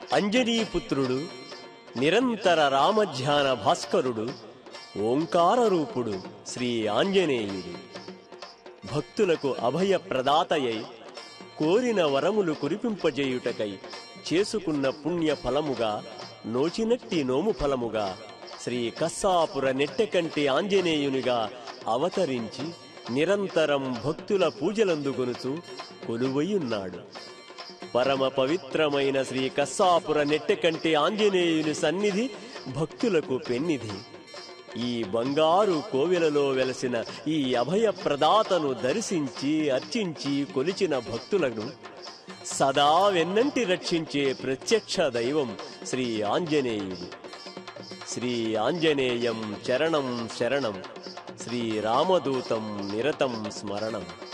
అంజనీపుత్రుడు నిరంతర రామధ్యాన భాస్కరుడు ఓంకార రూపుడు శ్రీ ఆంజనేయుడు భక్తులకు అభయ ప్రదాతయై కోరిన వరములు కురిపింపజేయుటకై చేసుకున్న పుణ్య ఫలముగా నోచినట్టి నోము ఫలముగా శ్రీ కస్సాపుర నెట్టెకంటి ఆంజనేయునిగా అవతరించి నిరంతరం భక్తుల పూజలందుకొనుచు కొలువయున్నాడు పరమ పవిత్రమైన శ్రీ కస్సాపుర నెట్టెకంటి ఆంజనేయుని సన్నిధి భక్తులకు పెన్నిధి ఈ బంగారు కోవెలలో వెలసిన ఈ అభయ ప్రదాతను దర్శించి అర్చించి కొలిచిన భక్తులను సదా వెన్నంటి రక్షించే ప్రత్యక్ష దైవం శ్రీ ఆంజనేయుడు శ్రీ ఆంజనేయం చరణం శరణం శ్రీ రామదూతం నిరతం స్మరణం